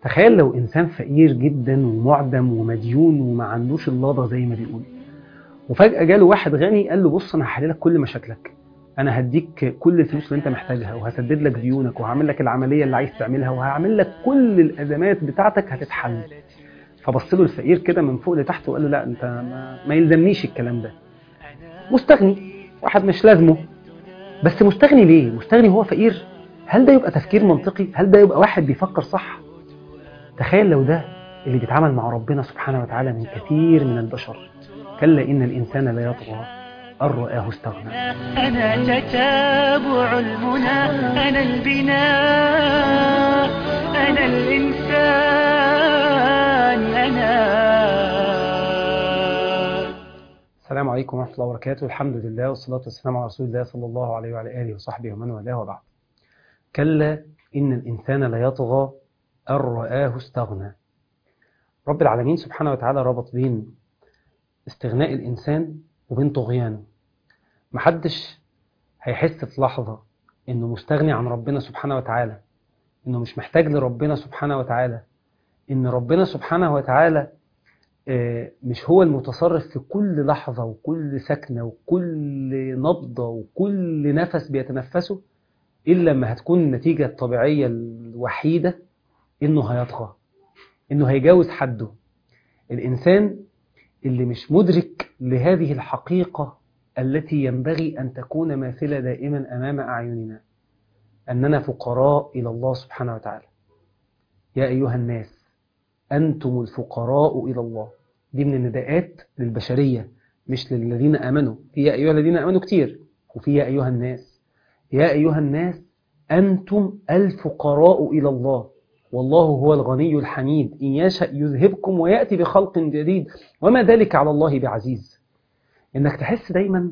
تخيل لو إنسان فقير جدا ومعدم ومديون وما عندوش اللضة زي ما بيقول وفجأة جاله واحد غني قال له بص أنا هحل لك كل مشاكلك أنا هديك كل الفلوس اللي أنت محتاجها وهسدد لك ديونك وهعمل لك العملية اللي عايز تعملها وهعمل لك كل الأزمات بتاعتك هتتحل فبص له الفقير كده من فوق لتحت وقال له لا أنت ما, ما يلزمنيش الكلام ده مستغني واحد مش لازمه بس مستغني ليه؟ مستغني هو فقير هل ده يبقى تفكير منطقي؟ هل ده يبقى واحد بيفكر صح؟ تخيل لو ده اللي بيتعامل مع ربنا سبحانه وتعالى من كثير من البشر كلا إن الإنسان لا يطغى أن رآه استغنى أنا تتابع المنى أنا البناء أنا الإنسان أنا السلام عليكم ورحمة الله وبركاته الحمد لله والصلاة والسلام على رسول الله صلى الله عليه وعلى آله وصحبه ومن والاه وبعد كلا إن الإنسان لا يطغى أن رآه استغنى رب العالمين سبحانه وتعالى ربط بين استغناء الإنسان وبين طغيانه محدش هيحس في لحظة إنه مستغني عن ربنا سبحانه وتعالى إنه مش محتاج لربنا سبحانه وتعالى إن ربنا سبحانه وتعالى آه، مش هو المتصرف في كل لحظة وكل سكنة وكل نبضة وكل نفس بيتنفسه إلا لما هتكون النتيجة الطبيعية الوحيدة إنه هيطغى إنه هيجاوز حده الإنسان اللي مش مدرك لهذه الحقيقة التي ينبغي أن تكون ماثلة دائما أمام أعيننا أننا فقراء إلى الله سبحانه وتعالى يا أيها الناس أنتم الفقراء إلى الله دي من النداءات للبشرية مش للذين آمنوا في يا أيها الذين آمنوا كتير وفي يا أيها الناس يا أيها الناس أنتم الفقراء إلى الله والله هو الغني الحميد إن يشأ يذهبكم ويأتي بخلق جديد وما ذلك على الله بعزيز إنك تحس دايما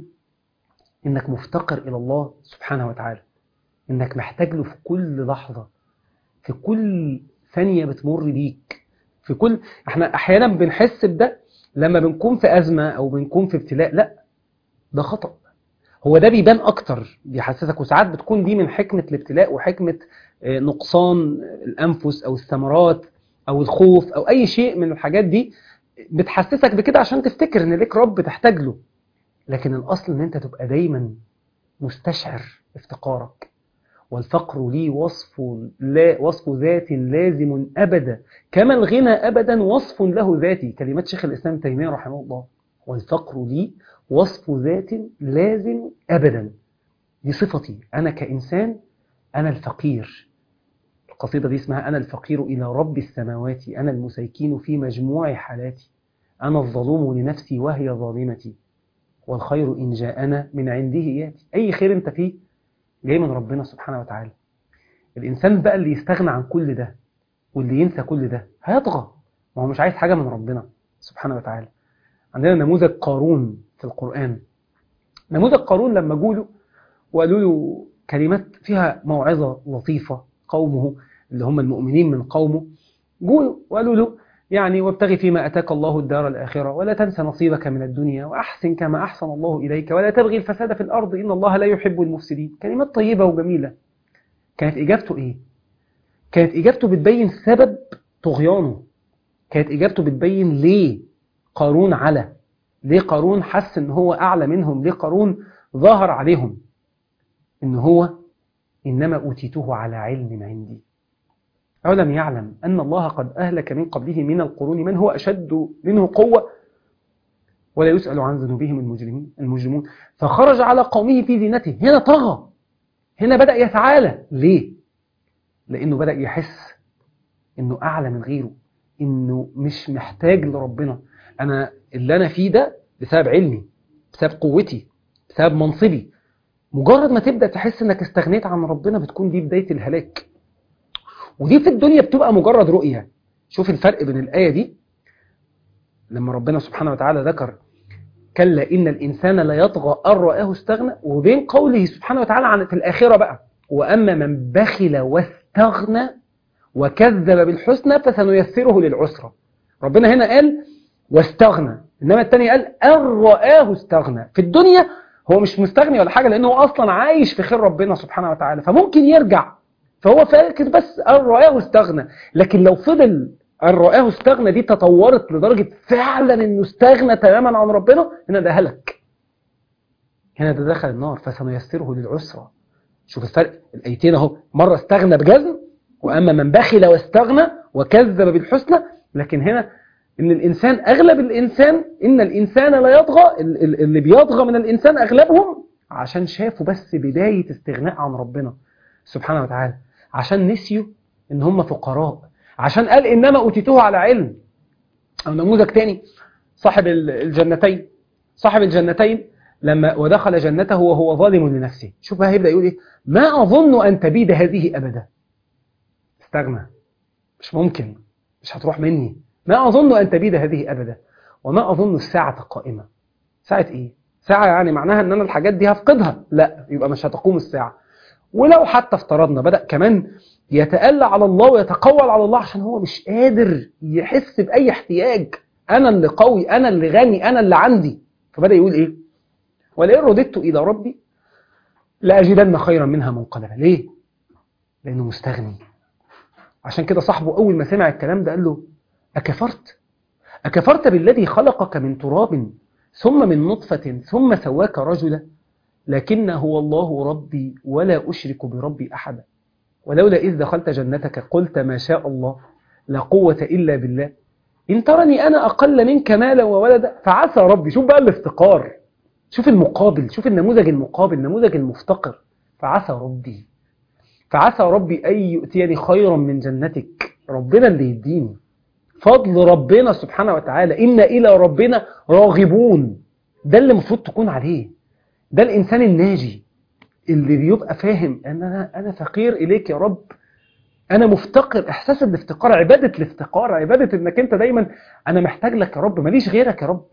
إنك مفتقر إلى الله سبحانه وتعالى إنك محتاج له في كل لحظة في كل ثانية بتمر بيك في كل احنا احيانا بنحس بده لما بنكون في ازمه او بنكون في ابتلاء لا ده خطا هو ده بيبان اكتر بيحسسك وساعات بتكون دي من حكمه الابتلاء وحكمه آه، نقصان الانفس او الثمرات او الخوف او اي شيء من الحاجات دي بتحسسك بكده عشان تفتكر ان ليك رب تحتاج له لكن الاصل ان انت تبقى دايما مستشعر افتقارك والفقر لي وصف لا وصف ذات لازم أبدا كما الغنى أبدا وصف له ذاتي كلمات شيخ الإسلام تيمية رحمه الله والفقر لي وصف ذات لازم أبدا دي صفتي أنا كإنسان أنا الفقير القصيدة دي اسمها أنا الفقير إلى رب السماوات أنا المسيكين في مجموع حالاتي أنا الظلوم لنفسي وهي ظالمتي والخير إن جاءنا من عنده ياتي أي خير أنت فيه جاي من ربنا سبحانه وتعالى الإنسان بقى اللي يستغنى عن كل ده واللي ينسى كل ده هيطغى ما هو مش عايز حاجة من ربنا سبحانه وتعالى عندنا نموذج قارون في القرآن نموذج قارون لما جوله وقالوا له كلمات فيها موعظة لطيفة قومه اللي هم المؤمنين من قومه جوله وقالوا له يعني وابتغي فيما أتاك الله الدار الآخرة ولا تنسى نصيبك من الدنيا وأحسن كما أحسن الله إليك ولا تبغي الفساد في الأرض إن الله لا يحب المفسدين كلمات طيبة وجميلة كانت إجابته إيه؟ كانت إجابته بتبين سبب طغيانه كانت إجابته بتبين ليه قارون على ليه قارون حس إن هو أعلى منهم ليه قارون ظاهر عليهم إن هو إنما أوتيته على علم عندي أولم يعلم أن الله قد أهلك من قبله من القرون من هو أشد منه قوة ولا يسأل عن ذنوبهم المجرمين المجرمون فخرج على قومه في زينته هنا طغى هنا بدأ يتعالى ليه؟ لأنه بدأ يحس إنه أعلى من غيره إنه مش محتاج لربنا أنا اللي أنا فيه ده بسبب علمي بسبب قوتي بسبب منصبي مجرد ما تبدأ تحس إنك استغنيت عن ربنا بتكون دي بداية الهلاك ودي في الدنيا بتبقى مجرد رؤية شوف الفرق بين الآية دي لما ربنا سبحانه وتعالى ذكر كلا إن الإنسان لا يطغى أن رآه استغنى وبين قوله سبحانه وتعالى عن في الآخرة بقى وأما من بخل واستغنى وكذب بالحسنى فسنيسره للعسرى ربنا هنا قال واستغنى إنما الثاني قال أن رآه استغنى في الدنيا هو مش مستغني ولا حاجة لأنه هو أصلا عايش في خير ربنا سبحانه وتعالى فممكن يرجع فهو فاكر بس أن رآه استغنى لكن لو فضل أن رآه استغنى دي تطورت لدرجة فعلا أنه استغنى تماما عن ربنا هنا ده هلك هنا ده دخل النار فسنيسره للعسرى شوف الفرق الآيتين اهو مرة استغنى بجزم وأما من بخل واستغنى وكذب بالحسنى لكن هنا إن الإنسان أغلب الإنسان إن الإنسان لا يطغى ال- ال- اللي بيطغى من الإنسان أغلبهم عشان شافوا بس بداية استغناء عن ربنا سبحانه وتعالى عشان نسيوا إن هم فقراء عشان قال إنما أوتيته على علم أو نموذج تاني صاحب ال- الجنتين صاحب الجنتين لما ودخل جنته وهو ظالم لنفسه شوف بقى هيبدأ يقول إيه ما أظن أن تبيد هذه أبدا استغنى مش ممكن مش هتروح مني ما أظن أن تبيد هذه أبدا وما أظن الساعة قائمة ساعة إيه؟ ساعة يعني معناها أن أنا الحاجات دي هفقدها لا يبقى مش هتقوم الساعة ولو حتى افترضنا بدأ كمان يتألى على الله ويتقول على الله عشان هو مش قادر يحس بأي احتياج أنا اللي قوي أنا اللي غني أنا اللي عندي فبدأ يقول إيه ولئن رددت إلى ربي لأجدن خيرا منها منقلبا ليه؟ لأنه مستغني عشان كده صاحبه أول ما سمع الكلام ده قال له أكفرت أكفرت بالذي خلقك من تراب ثم من نطفة ثم سواك رجلا لكن هو الله ربي ولا أشرك بربي أحدا ولولا إذ دخلت جنتك قلت ما شاء الله لا قوة إلا بالله إن ترني أنا أقل منك مالا وولدا فعسى ربي شوف بقى الافتقار شوف المقابل شوف النموذج المقابل النموذج المفتقر فعسى ربي فعسى ربي أن يؤتيني خيرا من جنتك ربنا اللي يديني فضل ربنا سبحانه وتعالى إن إلى ربنا راغبون ده اللي المفروض تكون عليه ده الإنسان الناجي اللي بيبقى فاهم أن أنا, أنا فقير إليك يا رب أنا مفتقر إحساس الافتقار عبادة الافتقار عبادة إنك أنت دايما أنا محتاج لك يا رب ماليش غيرك يا رب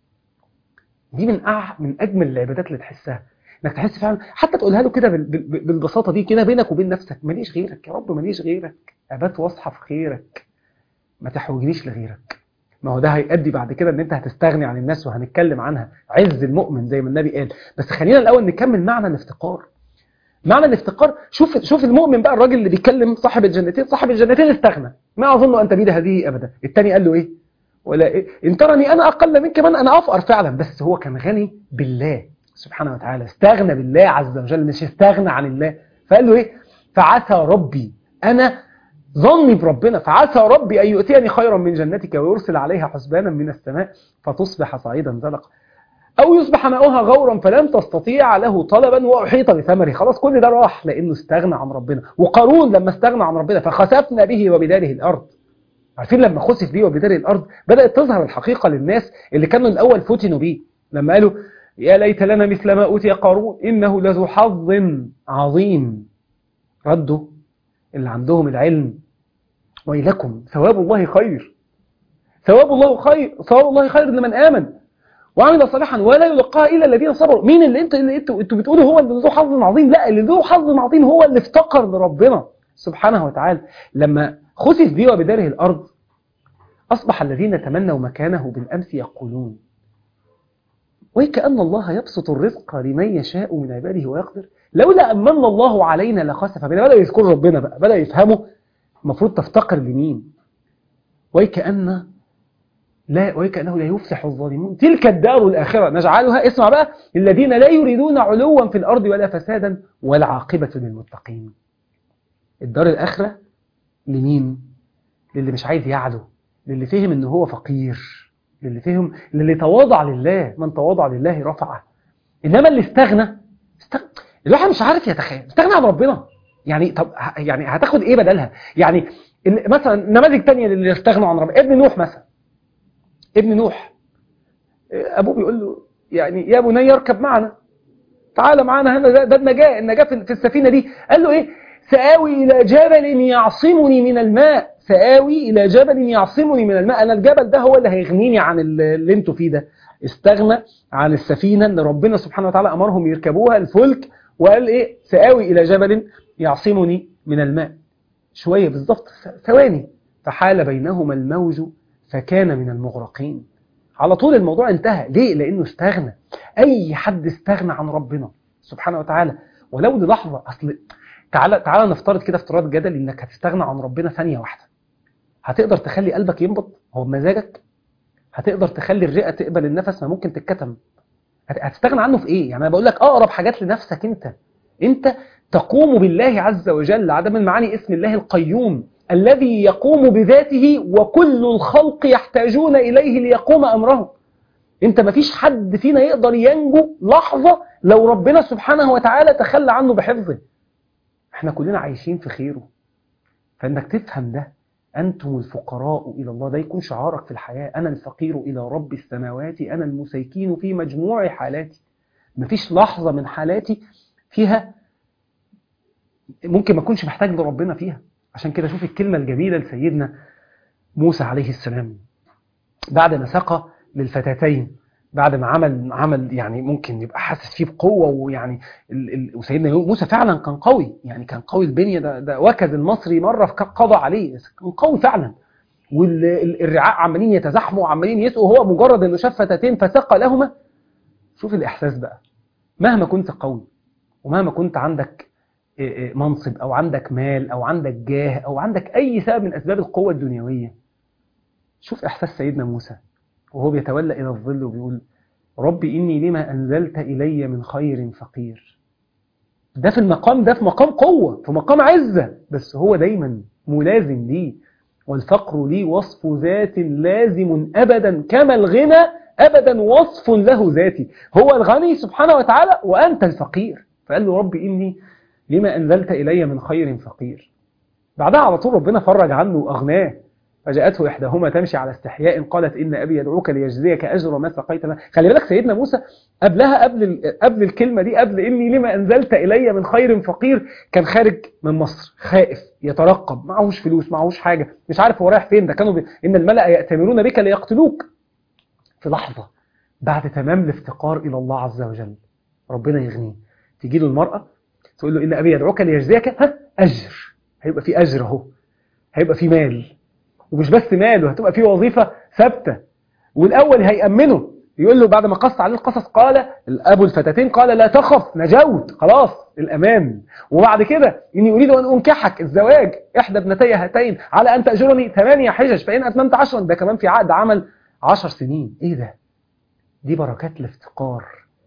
دي من أع... من أجمل العبادات اللي تحسها انك تحس فعلا حتى تقولها له كده بال- بال- بالبساطه دي كده بينك وبين نفسك ماليش غيرك يا رب ماليش غيرك ابات واصحى في خيرك ما تحوجنيش لغيرك ما هو ده هيؤدي بعد كده ان انت هتستغني عن الناس وهنتكلم عنها عز المؤمن زي ما النبي قال بس خلينا الاول نكمل معنى الافتقار معنى الافتقار شوف شوف المؤمن بقى الراجل اللي بيتكلم صاحب الجنتين صاحب الجنتين استغنى ما اظن ان تبيد هذه ابدا الثاني قال له ايه ولا إيه؟ ان ترني انا اقل منك من انا افقر فعلا بس هو كان غني بالله سبحانه وتعالى استغنى بالله عز وجل مش استغنى عن الله فقال له ايه فعسى ربي انا ظني بربنا فعسى ربي ان يؤتيني خيرا من جنتك ويرسل عليها حسبانا من السماء فتصبح صعيدا زلقا او يصبح ماؤها غورا فلن تستطيع له طلبا واحيط بثمره خلاص كل ده راح لانه استغنى عن ربنا وقارون لما استغنى عن ربنا فخسفنا به وبداره الارض عارفين لما خسف بيه وبداره الارض بدات تظهر الحقيقه للناس اللي كانوا الاول فتنوا بيه لما قالوا يا ليت لنا مثل ما اوتي قارون انه لذو حظ عظيم ردوا اللي عندهم العلم ويلكم ثواب الله خير ثواب الله خير ثواب الله خير لمن آمن وعمل صالحا ولا يلقاها الا الذين صبروا مين اللي انت اللي انتوا انتوا بتقولوا هو اللي ذو حظ عظيم لا اللي ذو حظ عظيم هو اللي افتقر لربنا سبحانه وتعالى لما خسف بيه وبداره الارض اصبح الذين تمنوا مكانه بالامس يقولون وكأن الله يبسط الرزق لمن يشاء من عباده ويقدر لولا أمن الله علينا لخسف بنا بدأ يذكر ربنا بقى بدأ يفهموا المفروض تفتقر لمين وكأن لا وكأنه لا يفلح الظالمون تلك الدار الآخرة نجعلها اسمع بقى الذين لا يريدون علوا في الأرض ولا فسادا والعاقبة للمتقين الدار الآخرة لمين للي مش عايز يعلو للي فهم ان هو فقير للي فهم للي تواضع لله من تواضع لله رفعه انما اللي استغنى استغنى الواحد مش عارف يتخيل استغنى عن ربنا يعني طب ه- يعني هتاخد ايه بدلها يعني ال- مثلا نماذج تانية للي استغنوا عن ربنا ابن نوح مثلا ابن نوح ابوه بيقول له يعني يا بني اركب معنا تعال معانا هنا ده, ده النجاة النجاة في في السفينة دي قال له ايه سآوي إلى جبل يعصمني من الماء سآوي إلى جبل يعصمني من الماء أنا الجبل ده هو اللي هيغنيني عن اللي اللي انتوا فيه ده استغنى عن السفينة اللي ربنا سبحانه وتعالى أمرهم يركبوها الفلك وقال إيه سآوي إلى جبل يعصمني من الماء شوية بالظبط ثواني فحال بينهما الموج فكان من المغرقين على طول الموضوع انتهى ليه؟ لأنه استغنى أي حد استغنى عن ربنا سبحانه وتعالى ولو للحظة أصل تعالى تعالى نفترض كده افتراض جدلي انك هتستغنى عن ربنا ثانيه واحده هتقدر تخلي قلبك ينبض هو بمزاجك هتقدر تخلي الرئه تقبل النفس ما ممكن تتكتم هت- هتستغنى عنه في ايه يعني انا بقول لك اقرب حاجات لنفسك انت انت تقوم بالله عز وجل عدم المعاني اسم الله القيوم الذي يقوم بذاته وكل الخلق يحتاجون اليه ليقوم امره انت مفيش حد فينا يقدر ينجو لحظه لو ربنا سبحانه وتعالى تخلى عنه بحفظه احنا كلنا عايشين في خيره فانك تفهم ده انتم الفقراء الى الله ده يكون شعارك في الحياه انا الفقير الى رب السماوات انا المسيكين في مجموع حالاتي مفيش لحظه من حالاتي فيها ممكن ما اكونش محتاج لربنا فيها عشان كده شوف الكلمه الجميله لسيدنا موسى عليه السلام بعد ما سقى للفتاتين بعد ما عمل عمل يعني ممكن يبقى حاسس فيه بقوه ويعني ال ال وسيدنا موسى فعلا كان قوي يعني كان قوي البنيه ده, ده وكز المصري مره قضى عليه كان قوي فعلا والرعاء عمالين يتزاحموا وعمالين يسقوا هو مجرد انه شاف فتاتين فسقى لهما شوف الاحساس بقى مهما كنت قوي ومهما كنت عندك منصب او عندك مال او عندك جاه او عندك اي سبب من اسباب القوه الدنيويه شوف احساس سيدنا موسى وهو بيتولى الى الظل وبيقول ربي اني لما انزلت الي من خير فقير ده في المقام ده في مقام قوه في مقام عزه بس هو دايما ملازم ليه والفقر لي وصف ذات لازم ابدا كما الغنى ابدا وصف له ذاتي هو الغني سبحانه وتعالى وانت الفقير فقال له ربي اني لما أنزلت إلي من خير فقير بعدها على طول ربنا فرج عنه وأغناه فجاءته إحداهما تمشي على استحياء قالت إن أبي يدعوك ليجزيك أجر ما سقيت له خلي بالك سيدنا موسى قبلها قبل قبل الكلمة دي قبل إني لما أنزلت إلي من خير فقير كان خارج من مصر خائف يترقب معهوش فلوس معهوش حاجة مش عارف هو رايح فين ده كانوا ب... إن الملأ يأتمرون بك ليقتلوك في لحظة بعد تمام الافتقار إلى الله عز وجل ربنا يغنيه تجي له المرأة تقول له إن أبي يدعوك ليجزيك ها أجر هيبقى في أجر أهو هيبقى في مال ومش بس مال وهتبقى في وظيفة ثابتة والأول هيأمنه يقول له بعد ما قص عليه القصص قال الأبو الفتاتين قال لا تخف نجوت خلاص الأمان وبعد كده إني أريد أن أنكحك الزواج إحدى ابنتي هاتين على أن تأجرني ثمانية حجج فإن أتممت عشرا ده كمان في عقد عمل عشر سنين إيه ده دي بركات الافتقار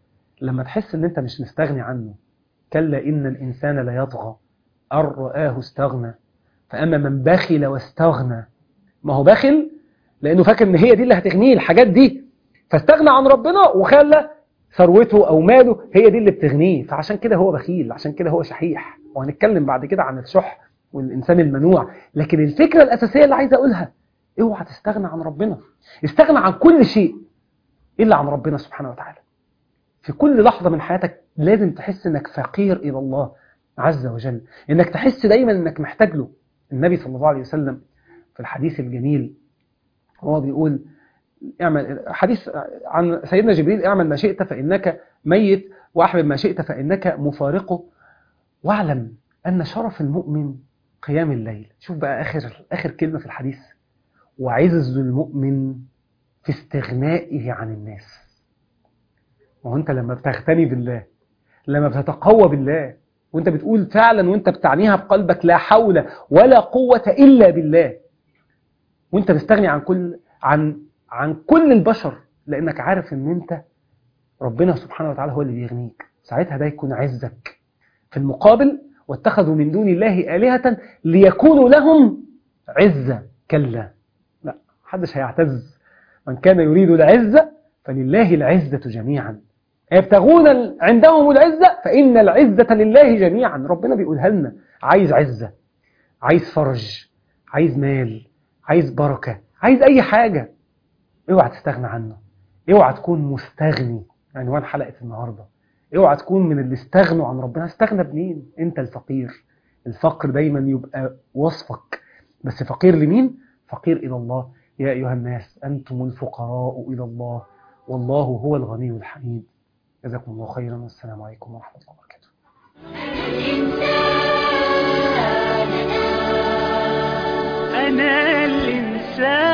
لما تحس ان انت مش مستغني عنه كلا إن الإنسان ليطغى أن رآه استغنى فأما من بخل واستغنى ما هو بخل لأنه فاكر إن هي دي اللي هتغنيه الحاجات دي فاستغنى عن ربنا وخلى ثروته أو ماله هي دي اللي بتغنيه فعشان كده هو بخيل عشان كده هو شحيح وهنتكلم بعد كده عن الشح والإنسان المنوع لكن الفكرة الأساسية اللي عايز أقولها اوعى تستغنى عن ربنا استغنى عن كل شيء إلا عن ربنا سبحانه وتعالى في كل لحظة من حياتك لازم تحس انك فقير الى الله عز وجل انك تحس دايما انك محتاج له النبي صلى الله عليه وسلم في الحديث الجميل هو بيقول اعمل حديث عن سيدنا جبريل اعمل ما شئت فانك ميت واحبب ما شئت فانك مفارقه واعلم ان شرف المؤمن قيام الليل شوف بقى اخر اخر كلمه في الحديث وعز المؤمن في استغنائه عن الناس ما هو انت لما بتغتني بالله لما بتتقوى بالله وانت بتقول فعلا وانت بتعنيها بقلبك لا حول ولا قوة إلا بالله وانت مستغني عن كل عن عن كل البشر لانك عارف ان انت ربنا سبحانه وتعالى هو اللي بيغنيك ساعتها ده يكون عزك في المقابل واتخذوا من دون الله آلهة ليكونوا لهم عزة كلا لا محدش هيعتز من كان يريد العزة فلله العزة جميعا يبتغون عندهم العزة فإن العزة لله جميعا ربنا بيقولها لنا عايز عزة عايز فرج عايز مال عايز بركة عايز أي حاجة اوعى تستغنى عنه اوعى تكون مستغني عنوان حلقة النهاردة اوعى تكون من اللي استغنوا عن ربنا استغنى بمين انت الفقير الفقر دايما يبقى وصفك بس فقير لمين فقير إلى الله يا أيها الناس أنتم الفقراء إلى الله والله هو الغني الحميد جزاكم الله خيرا والسلام عليكم ورحمة الله وبركاته أنا الإنسان